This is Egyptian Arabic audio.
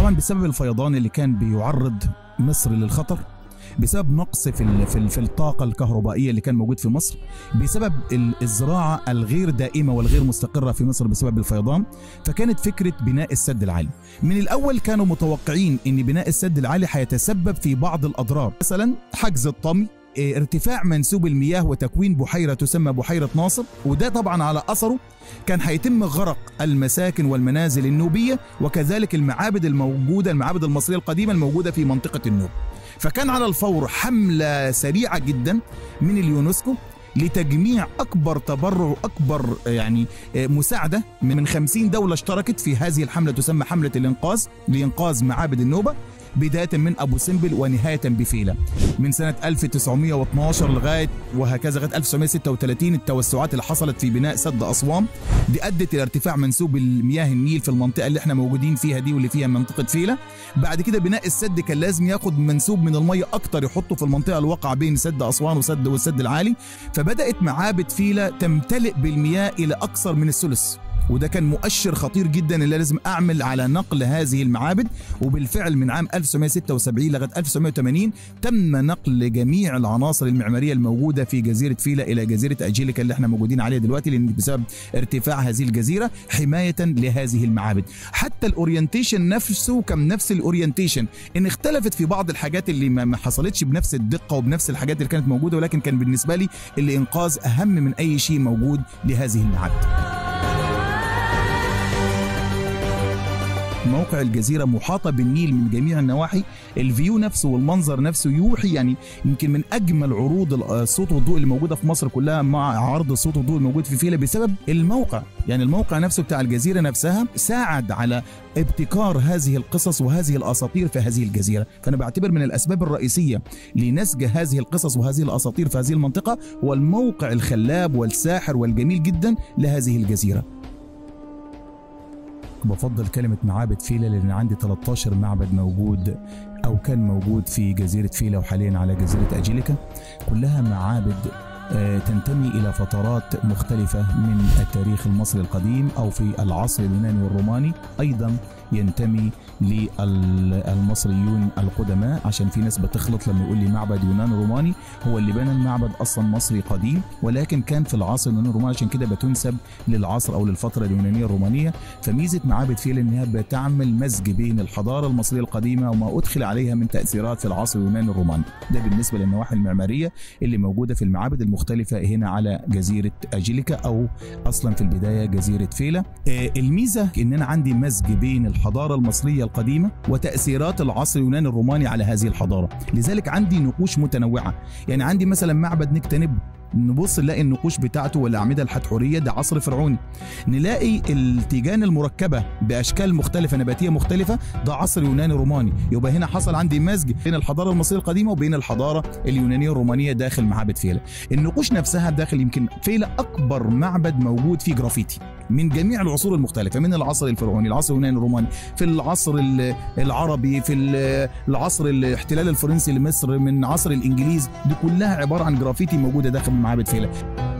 طبعا بسبب الفيضان اللي كان بيعرض مصر للخطر بسبب نقص في ال- في ال- في الطاقه الكهربائيه اللي كان موجود في مصر بسبب ال- الزراعه الغير دائمه والغير مستقره في مصر بسبب الفيضان فكانت فكره بناء السد العالي من الاول كانوا متوقعين ان بناء السد العالي هيتسبب في بعض الاضرار مثلا حجز الطمي إيه، ارتفاع منسوب المياه وتكوين بحيره تسمى بحيره ناصر وده طبعا على اثره كان هيتم غرق المساكن والمنازل النوبيه وكذلك المعابد الموجوده المعابد المصريه القديمه الموجوده في منطقه النوب فكان على الفور حمله سريعه جدا من اليونسكو لتجميع اكبر تبرع واكبر يعني آه، مساعده من 50 دوله اشتركت في هذه الحمله تسمى حمله الانقاذ لانقاذ معابد النوبه بدايه من ابو سمبل ونهايه بفيله من سنه 1912 لغايه وهكذا لغايه 1936 التوسعات اللي حصلت في بناء سد اسوان دي ادت الى ارتفاع منسوب المياه النيل في المنطقه اللي احنا موجودين فيها دي واللي فيها منطقه فيله بعد كده بناء السد كان لازم ياخد منسوب من الميه اكتر يحطه في المنطقه الواقعه بين سد اسوان وسد والسد العالي فبدات معابد فيله تمتلئ بالمياه الى اكثر من الثلث وده كان مؤشر خطير جدا اللي لازم اعمل على نقل هذه المعابد وبالفعل من عام 1976 لغايه 1980 تم نقل جميع العناصر المعماريه الموجوده في جزيره فيلا الى جزيره اجيليكا اللي احنا موجودين عليها دلوقتي لان بسبب ارتفاع هذه الجزيره حمايه لهذه المعابد حتى الاورينتيشن نفسه كان نفس الاورينتيشن ان اختلفت في بعض الحاجات اللي ما ما حصلتش بنفس الدقه وبنفس الحاجات اللي كانت موجوده ولكن كان بالنسبه لي الانقاذ اهم من اي شيء موجود لهذه المعابد موقع الجزيرة محاطة بالنيل من جميع النواحي الفيو نفسه والمنظر نفسه يوحي يعني يمكن من أجمل عروض ال- الصوت والضوء اللي موجودة في مصر كلها مع عرض الصوت والضوء الموجود في فيلا بسبب الموقع يعني الموقع نفسه بتاع الجزيرة نفسها ساعد على ابتكار هذه القصص وهذه الأساطير في هذه الجزيرة فأنا بعتبر من الأسباب الرئيسية لنسج هذه القصص وهذه الأساطير في هذه المنطقة هو الموقع الخلاب والساحر والجميل جدا لهذه الجزيرة بفضل كلمة معابد فيلا لأن عندي 13 معبد موجود أو كان موجود في جزيرة فيلا وحاليا على جزيرة أجيليكا كلها معابد آه، تنتمي إلى فترات مختلفة من التاريخ المصري القديم أو في العصر اليوناني والروماني أيضا ينتمي للمصريون القدماء عشان في ناس بتخلط لما يقول لي معبد يوناني روماني هو اللي بنى المعبد اصلا مصري قديم ولكن كان في العصر اليوناني الروماني عشان كده بتنسب للعصر او للفتره اليونانيه الرومانيه فميزه معابد فيلا انها بتعمل مزج بين الحضاره المصريه القديمه وما ادخل عليها من تاثيرات في العصر اليوناني الروماني ده بالنسبه للنواحي المعماريه اللي موجوده في المعابد المختلفه هنا على جزيره اجيليكا او اصلا في البدايه جزيره فيلا آه، الميزه ان انا عندي مزج بين الحضاره المصريه القديمه وتاثيرات العصر اليوناني الروماني على هذه الحضاره لذلك عندي نقوش متنوعه يعني عندي مثلا معبد نكتنب نبص نلاقي النقوش بتاعته والاعمده الحتحوريه ده عصر فرعوني نلاقي التيجان المركبه باشكال مختلفه نباتيه مختلفه ده عصر يوناني روماني يبقى هنا حصل عندي مزج بين الحضاره المصريه القديمه وبين الحضاره اليونانيه الرومانيه داخل معابد فيلا النقوش نفسها داخل يمكن فيلا اكبر معبد موجود فيه جرافيتي من جميع العصور المختلفه من العصر الفرعوني العصر اليوناني الروماني في العصر ال- العربي في ال- العصر الاحتلال الفرنسي لمصر من عصر الانجليز دي كلها عباره عن جرافيتي موجوده داخل معابد فيلا